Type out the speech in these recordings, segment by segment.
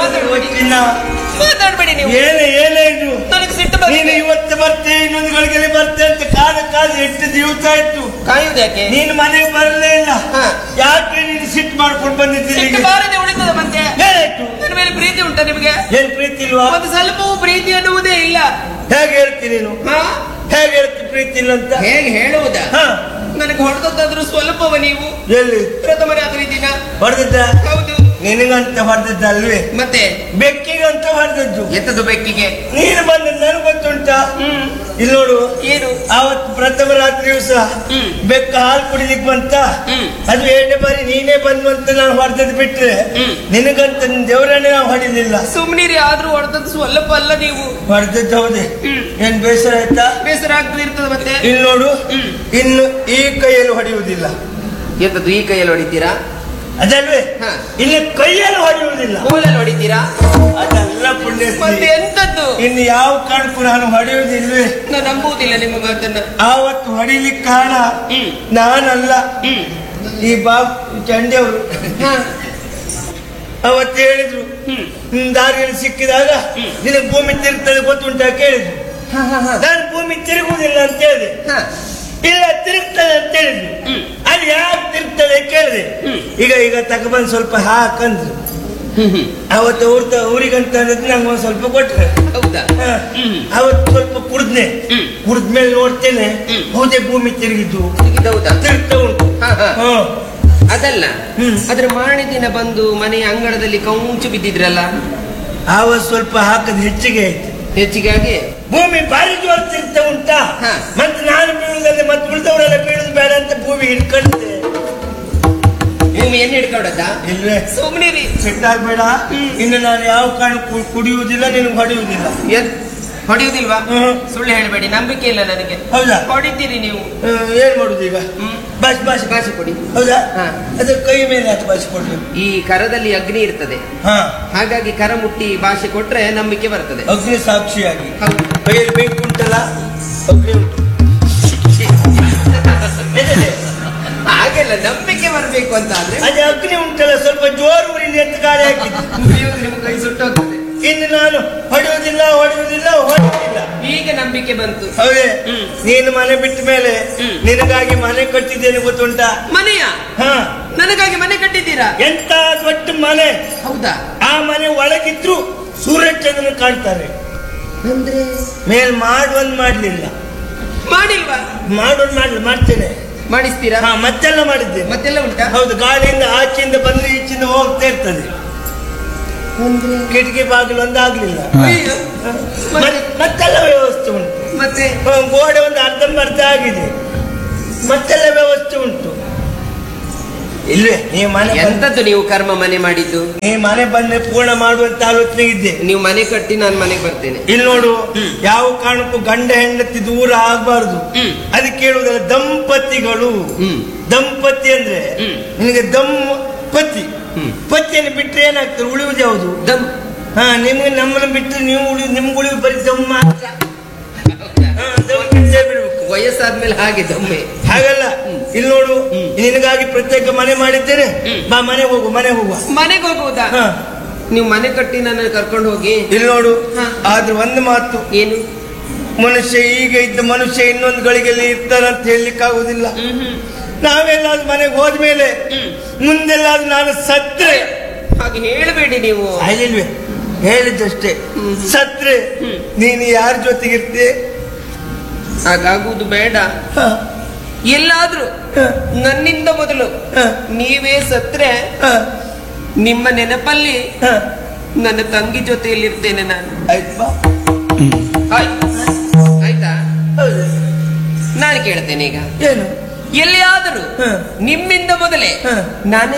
ಮಾತಾಡ್ಬೇಡಿ. ಚಿನ್ನ ಮಾತಾಡ್ಬೇಡಿ ನೀವು ಏನೇ ಏನೇ ಇದು ನನಗೆ ಸಿಟ್ಟು ನೀನು ಬರ್ತದೆ ಇವತ್ತು ಬರ್ತೆ ಇನ್ನೊಂದು ಗಳಿಗೆ ಬರ್ತೆ ಅಂತ ಕಾದ ಕಾದ ಎಷ್ಟು ದಿವಸ ಆಯ್ತು ಕಾಯುವುದು ಯಾಕೆ ನೀನು ಮನೆಗೆ ಬರಲೇ ಇಲ್ಲ ಹಾ. ಯಾಕೆ ನೀನು ಸಿಟ್ಟು ಮಾಡ್ಕೊಂಡು ಬಂದಿದ್ದೀನಿ ಸಿಟ್ಟು ಬಾರದೆ ಉಳಿತದ ಮತ್ತೆ ಏನಾಯ್ತು ನನ್ನ ಮೇಲೆ ಪ್ರೀತಿ ಉಂಟಾ ನಿಮಗೆ ಏನ್ ಪ್ರೀತಿ ಇಲ್ವಾ ಒಂದು ಸ್ವಲ್ಪವೂ ಪ್ರೀತಿ ಅನ್ನುವುದೇ ಇಲ್ಲ ಹೇಗೆ ಹೇಳ್ತೀನಿ ನೀನು ಹಾ? ಹೇಗೆ ಹೇಳ್ತಿ ಪ್ರೀತಿ ಇಲ್ಲ ಅಂತ ಹೇಗೆ ಹೇಳುವುದಾ ಹಾ ನನಗೆ ಹೊಡೆದದ್ದಾದ್ರೂ ಸ್ವಲ್ಪವ ನೀವು ಎಲ್ಲಿ ಪ್ರಥಮ ರಾತ್ರಿ ದಿನ ಹೊಡೆದಿದ್ದ ಹೌದು ನಿನಗಂತ ಹೊಡೆದಿದ್ದ ಅಲ್ವೇ ಮತ್ತೆ ಬೆಕ್ಕಿಗಂತ ಹೊಡೆದದ್ದು ಎತ್ತದು ಬೆಕ್ಕಿಗೆ ನೀನು ಬಂದ ನನಗೆ ಗೊತ್ತುಂಟಾ ಹ್ಮ್ ಇಲ್ಲಿ ನೋಡು ಏನು ಅವತ್ತು ಪ್ರಥಮ ರಾತ್ರಿ ದಿವಸ ಹ್ಮ್. ಬೆಕ್ಕ ಹಾಲು ಕುಡಿಲಿಕ್ಕೆ ಬಂತ ಹ್ಮ್. ಅದು ಎರಡನೇ ಬಾರಿ ನೀನೇ ಬಂದು ಅಂತ ನಾನು ಹೊಡೆದದ್ದು ಬಿಟ್ರೆ ಹ್ಮ್. ನಿನಗಂತ ದೇವರನ್ನೇ ನಾವು ಹೊಡಿಲಿಲ್ಲ ಸುಮ್ನಿರಿ ಆದ್ರೂ ಹೊಡೆದದ್ದು ಸ್ವಲ್ಪ ಅಲ್ಲ ನೀವು ಹೊಡೆದದ್ದು ಹೌದೇ ಹ್ಮ್. ಏನ್ ಬೇಸರ ಆಯ್ತಾ ಬೇಸರ ಆಗ್ತದೆ ಇರ್ತದೆ ಮತ್ತೆ ಇಲ್ಲಿ ನೋಡು ಹ್ಮ್. ಇನ್ನು ಈ ಕೈಯಲ್ಲಿ ಹೊಡೆಯುವುದಿಲ್ಲ ಎಂತದ್ದು ಈ ಕೈಯಲ್ಲಿ ಹೊಡಿತೀರಾ ಅದಲ್ವೇ ಹಾ. ಇಲ್ಲಿ ಕೈಯಲ್ಲಿ ಹೊಡೆಯುವುದಿಲ್ಲ ಕೋಲಲ್ಲಿ ಹೊಡಿತೀರಾ ಅದೆಲ್ಲ ಪುಣ್ಯ ಮತ್ತೆ ಎಂತದ್ದು ಇನ್ನು ಯಾವ ಕಾರಣಕ್ಕೂ ನಾನು ಹೊಡೆಯುವುದಿಲ್ವೇ ನಾನು ನಂಬುವುದಿಲ್ಲ ನಿಮ್ಮ ಮಾತನ್ನ ಆವತ್ತು ಹೊಡಿಲಿಕ್ಕೆ ಕಾರಣ ಹ್ಮ್. ನಾನಲ್ಲ ಹ್ಮ್ ಈ ಬಾಬು ಚಂಡಿಯವರು ಹಾ. ಅವತ್ತು ಹೇಳಿದ್ರು ಹ್ಮ್ ನಿನ್ ದಾರಿಯಲ್ಲಿ ಸಿಕ್ಕಿದಾಗ ಹ್ಮ್. ನಿನಗೆ ಭೂಮಿ ತಿರುಗ್ತದೆ ಗೊತ್ತುಂಟ ಕೇಳಿದ್ರು ಹಾ, ಹಾ, ಹಾ. ನಾನು ಭೂಮಿ ತಿರುಗುವುದಿಲ್ಲ ಅಂತ ಹೇಳಿದೆ ಹಾ. ಇಲ್ಲ ತಿರುಗ್ತದೆ ಅಂತ ಹೇಳಿದ್ರು ಹ್ಮ್. ಅದು ಯಾಕೆ ತಿರುಗ್ತದೆ ಕೇಳಿದೆ ಹ್ಮ್. ಈಗ ಈಗ ತಗೊಬಂದು ಸ್ವಲ್ಪ ಹಾಕಂದ್ರು ಹ್ಮ್, ಹ್ಮ್. ಅವತ್ತು ಊರ್ತ ಊರಿಗಂತ ಅನ್ನೋದು ನಂಗೆ ಒಂದು ಸ್ವಲ್ಪ ಕೊಟ್ರೆ ಹೌದಾ ಹ. ಹ್ಮ್. ಅವತ್ತು ಸ್ವಲ್ಪ ಕುಡ್ದ್ನೆ ಹ್ಮ್. ಕುಡ್ದ್ಮೇಲೆ ನೋಡ್ತೇನೆ ಹ್ಮ್. ಹೌದೇ ಭೂಮಿ ತಿರುಗಿದ್ದು ಇದು ಹೌದಾ ತಿರುಗ್ತಾ ಉಂಟು ಹಾ, ಹಾ. ಹ. ಅದಲ್ಲ ಹ್ಮ್. ಅದ್ರ ಮಾರನೇ ದಿನ ಬಂದು ಮನೆಯ ಅಂಗಳದಲ್ಲಿ ಕೌಂಚು ಬಿದ್ದಿದ್ರಲ್ಲ ಆವತ್ತು ಸ್ವಲ್ಪ ಹಾಕದ್ ಹೆಚ್ಚಿಗೆ ಆಯ್ತು ಹೆಚ್ಚಿಗೆ ಆಗಿ ಭೂಮಿ ಭಾರಿ ಜೋರ್ ತಿರುಗ್ತಾ ಉಂಟಾ ಹ. ಮತ್ತೆ ನಾನು ಬೀಳುವುದಲ್ಲೇ ಮತ್ತೆ ಉಳಿದವರೆಲ್ಲ ಬೀಳುದು ಬೇಡ ಅಂತ ಭೂಮಿ ಹಿಡ್ಕೊಂಡಿದ್ದೆ ಭೂಮಿ ಎಣ್ಣೆ ಹಿಡ್ಕೊಂಡದ್ದ ಇಲ್ವೇ ಸುಮ್ನಿರಿ ಸಿಟ್ಟಾಗ್ಬೇಡ ಹ್ಮ್. ಇನ್ನು ನಾನು ಯಾವ ಕಾರಣಕ್ಕೂ ಕುಡಿಯುವುದಿಲ್ಲ ನಿನಗೆ ಹೊಡೆಯುವುದಿಲ್ಲ ಎದ್- ಹೊಡೆಯುವುದಿಲ್ವಾ ಹ್ಮ್. ಸುಳ್ಳು ಹೇಳಬೇಡಿ ನಂಬಿಕೆ ಇಲ್ಲ ನನಗೆ ಹೌದಾ ಹೊಡಿತೀರಿ ನೀವು ಹ್ಮ್, ಏನ್ ಮಾಡುದು ಈಗ ಹ್ಮ್. ಬಾಸ್ ಬಾಸ್ ಭಾಷೆ ಕೊಡಿ ಹೌದಾ ಹ. ಅದ್ರ ಕೈ ಮೇಲೆ ಹಾಕಿ ಬಾಸಿ ಕೊಡ್ಬೇಕು ಈ ಕರದಲ್ಲಿ ಅಗ್ನಿ ಇರ್ತದೆ ಹಾ ಹಾಗಾಗಿ ಕರ ಮುಟ್ಟಿ ಭಾಷೆ ಕೊಟ್ರೆ ನಂಬಿಕೆ ಬರ್ತದೆ ಅಗ್ನಿ ಸಾಕ್ಷಿಯಾಗಿ ಹೌದು ಕೈಯಲ್ಲಿ ಬೆಂಕಿ ಉಂಟಲ್ಲ ಅಗ್ನಿ ಉಂಟು ಎಲ್ಲಿದೆ? ಹಾಗೆಲ್ಲ ನಂಬಿಕೆ ಬರಬೇಕು ಅಂತ ಆದ್ರೆ ಅದೇ ಅಗ್ನಿ ಉಂಟಲ್ಲ ಸ್ವಲ್ಪ ಜೋರು ಉರಿಲಿ ಅಂತ ಗಾಳಿ ಹಾಕಿದ್ದು ಮುರಿಯುವುದು ನಿಮ್ಮ ಕೈ ಸುಟ್ಟೋಗ್ತದೆ ಇನ್ನು ನಾನು ಹೊಡೆಯುವುದಿಲ್ಲ ಹೊಡೆಯುವುದಿಲ್ಲ ಹೊಡೆಯುವುದಿಲ್ಲ ಈಗ ನಂಬಿಕೆ ಬಂತು ಹೌದೇ ಹ್ಮ್. ನೀನು ಮನೆ ಬಿಟ್ಟ ಮೇಲೆ ಹ್ಮ್. ನಿನಗಾಗಿ ಮನೆ ಕಟ್ಟಿದ್ದೇನೆ ಗೊತ್ತುಂಟಾ ಮನೆಯ ಹಾ ನನಗಾಗಿ ಮನೆ ಕಟ್ಟಿದ್ದೀರಾ ಎಂತ ದೊಡ್ಡ ಮನೆ ಹೌದಾ ಆ ಮನೆ ಒಳಗಿದ್ರು ಸೂರ್ಯಚಂದ್ರನ ಕಾಣ್ತಾರೆ ಅಂದ್ರೆ ಮೇಲ್ ಮಾಡುವಂದ್ ಮಾಡ್ಲಿಲ್ಲ ಮಾಡಿಲ್ವಾ ಮಾಡೋದ್ ಮಾಡ್ಲಿ ಮಾಡ್ತೇನೆ ಮಾಡಿಸ್ತೀರಾ ಹಾ ಮತ್ತೆಲ್ಲ ಮಾಡಿದ್ದೇನೆ ಮತ್ತೆಲ್ಲ ಉಂಟಾ ಹೌದು ಗಾಳಿಯಿಂದ ಆಚೆಯಿಂದ ಬಂದ್ರೆ ಈಚಿಂದ ಹೋಗ್ತಾ ಇರ್ತದೆ ಕಿಟಕಿ ಬಾಗಿಲು ಒಂದು ಆಗ್ಲಿಲ್ಲ ಅಯ್ಯೋ. ಮತ್ತೆ- ಮತ್- ಮತ್ತೆಲ್ಲ ವ್ಯವಸ್ಥೆ ಉಂಟು ಮತ್ತೆ ಹ, ಗೋಡೆ ಒಂದು ಅರ್ಧಂಬರ್ಧ ಆಗಿದೆ ಮತ್ತೆಲ್ಲ ವ್ಯವಸ್ಥೆ ಉಂಟು ಇಲ್ವೇ ನೀ ಮನೆ ಬಂದ್- ಎಂತದ್ದು ನೀವು ಕರ್ಮ ಮನೆ ಮಾಡಿದ್ದು ನೀ ಮನೆ ಬಂದ್ರೆ ಪೂರ್ಣ ಮಾಡುವಂತ ಆಲೋಚನೆ ಇದ್ದೆ ನೀವು ಮನೆ ಕಟ್ಟಿ ನಾನು ಮನೆಗೆ ಬರ್ತೇನೆ ಇಲ್ಲಿ ನೋಡು ಯಾವ ಕಾರಣಕ್ಕೂ ಗಂಡ ಹೆಂಡತಿ ದೂರ ಆಗ್ಬಾರ್ದು ಹ್ಮ್. ಅದಕ್ಕೆ ಹೇಳುವುದಲ್ಲ ದಂಪತಿಗಳು ಹ್ಮ್. ದಂಪತಿ ಅಂದ್ರೆ ಹ್ಮ್. ನಿನಗೆ ದಮ್ ಪತಿ ಹ್ಮ್. ಪತಿಯನ್ನು ಬಿಟ್ರೆ ಏನಾಗ್ತದೆ ಉಳಿಯುವುದು ಯಾವುದು ದಮ್ ಹಾ ನಿಮ್ಗೆ ನಮ್ಮನ್ನು ಬಿಟ್ಟರೆ ನೀವು ಉಳಿ ನಿಮ್ಗೆ ಉಳಿಯುವುದು ಬರೀ ದಮ್ ಮಾತ್ರ ಹಾ, ದಮ್ ಬಿಟ್ಟೇ ಬಿಡ್ಬೇಕು ವಯಸ್ಸಾದ್ಮೇಲೆ ಹಾಗೆ ದಮ್ಮೆ ಹಾಗಲ್ಲ ಇಲ್ಲಿ ನೋಡು ನಿನಗಾಗಿ ಪ್ರತ್ಯೇಕ ಮನೆ ಮಾಡಿದ್ದೇನೆ ಬಾ ಮನೆ ಹೋಗು ಮನೆ ಹೋಗುವ ಮನೆಗೆ ಹೋಗುವುದಾ ಹಾ ನೀವು ಮನೆ ಕಟ್ಟಿ ನನ್ನ ಕರ್ಕೊಂಡು ಹೋಗಿ ಇಲ್ಲಿ ನೋಡು ಹಾ. ಆದ್ರೆ ಒಂದು ಮಾತು ಏನು ಮನುಷ್ಯ ಈಗ ಇದ್ದ ಮನುಷ್ಯ ಇನ್ನೊಂದು ಗಳಿಗೆಯಲ್ಲಿ ಇರ್ತಾರಂತ ಹೇಳಲಿಕ್ಕಾಗುದಿಲ್ಲ ಹ್ಮ್ ಹ್ಮ್. ನಾವೆಲ್ಲಾದ್ರೂ ಮನೆಗೆ ಹೋದ್ಮೇಲೆ ಹ್ಮ್. ಮುಂದೆಲ್ಲಾದ್ರೂ ನಾನು ಸತ್ರೆ ಹಾಗೆ ಹೇಳಬೇಡಿ ನೀವು ಆಗಿಲ್ವೇ ಹೇಳಿದ್ದಷ್ಟೇ ಹ್ಮ್. ಸತ್ರೆ ಹ್ಮ್. ನೀನು ಯಾರ ಜೊತೆಗಿರ್ತೀಯ ಹಾಗಾಗುವುದು ಬೇಡ ಹ, ಎಲ್ಲಾದ್ರೂ ಹ, ನನ್ನಿಂದ ಮೊದಲು ಹ, ನೀವೇ ಸತ್ರೆ ಹ, ನಿಮ್ಮ ನೆನಪಲ್ಲಿ ಹ. ನನ್ನ ತಂಗಿ ಜೊತೆಯಲ್ಲಿರ್ತೇನೆ ನಾನು ಆಯ್ತು ಬಾ ಆಯ್ತು ಆಯ್ತಾ ಹೌದು ನಾನು ಕೇಳ್ತೇನೆ ಈಗ ಏನು ಎಲ್ಲಿಯಾದರೂ ಹ. ನಿಮ್ಮಿಂದ ಮೊದಲೇ ಹ. ನಾನೇ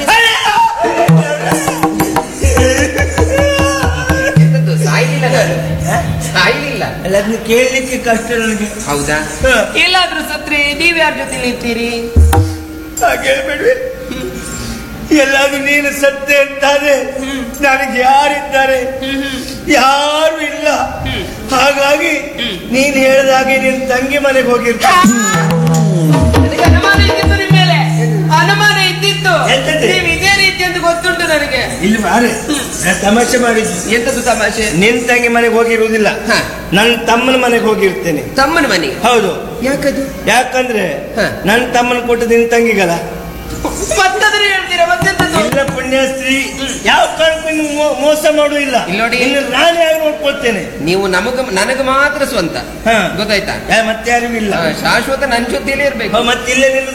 ಎಂತದ್ದು? ಸಾಯ್ಲಿಲ್ಲ ನಾನು ಸಾಯ್ಲಿಲ್ಲ ಅಲ್ಲ ಅದನ್ನ ಕೇಳಲಿಕ್ಕೆ ಕಷ್ಟ ನನಗೆ ಹೌದಾ ಹ. ಎಲ್ಲಾದ್ರೂ ಸತ್ರೆ ನೀವ್ ಯಾರ ಜೊತೆಲಿ ಇರ್ತೀರಿ ಹಾಗೆ ಹೇಳ್ಬೇಡ್ವಿ ಎಲ್ಲಾದ್ರೂ ನೀನು ಸತ್ಯ ಅಂತಾದ್ರೆ ನನಗೆ ಯಾರಿದ್ದಾರೆ ಯಾರು ಇಲ್ಲ ಹಾಗಾಗಿ ನೀನ್ ಹೇಳಿದ ಹಾಗೆ ನಿನ್ ತಂಗಿ ಮನೆಗೆ ಹೋಗಿರ್ತೀನಿ ನನಗೆ ಅನುಮಾನ ಇದ್ದಿತ್ತು ನಿಮ್ ಮೇಲೆ ಅನುಮಾನ ಇದ್ದಿತ್ತು ಎಂತದ್ದು? ನೀವು ಇದೇ ರೀತಿ ರೀತಿ ಅಂತ ಗೊತ್ತುಂಟು ನನಗೆ ಇಲ್ಲಿ ಬಾರೆ ನಾನು ತಮಾಷೆ ಮಾಡಿದ್ದು ಎಂತದ್ದು ತಮಾಷೆ ನಿನ್ ತಂಗಿ ಮನೆಗೆ ಹೋಗಿರುವುದಿಲ್ಲ ಹ. ನನ್ನ ತಮ್ಮನ ಮನೆಗೆ ಹೋಗಿರ್ತೇನೆ ತಮ್ಮನ ಮನೆಗೆ ಹೌದು ಯಾಕದು ಯಾಕಂದ್ರೆ ಹ. ನನ್ನ ತಮ್ಮನ ಕೊಟ್ಟು ನಿನ್ ತಂಗಿಗಲ್ಲ ಮತ್ತದ್ರೆ ಹೇಳ್ತೀರಾ ಮತ್ತೆಂತದ್ದು ಇಲ್ಲ ಪುಣ್ಯಶ್ರೀ ಯಾವ ಕಾರಣಕ್ಕೂ ಇನ್ನು ಮೋ- ಮೋಸ ಮಾಡುವುದಿಲ್ಲ ಇಲ್ಲಿ ನೋಡಿ. ಇನ್ನು ನಾನೇ ಆಗಿ ನೋಡ್ಕೊಳ್ತೇನೆ ನೀವು ನಮಗ ನನಗೆ ಮಾತ್ರ ಸ್ವಂತ ಹ. ಗೊತ್ತಾಯ್ತಾ ಯಾ- ಮತ್ತೆ ಯಾರಿಗೂ ಇಲ್ಲ ಹ, ಶಾಶ್ವತ ನನ್ ಜೊತೆಲೇ ಇರ್ಬೇಕು ಹ, ಮತ್ತೆ ಇಲ್ಲೇ ನಿಲ್ಲುದು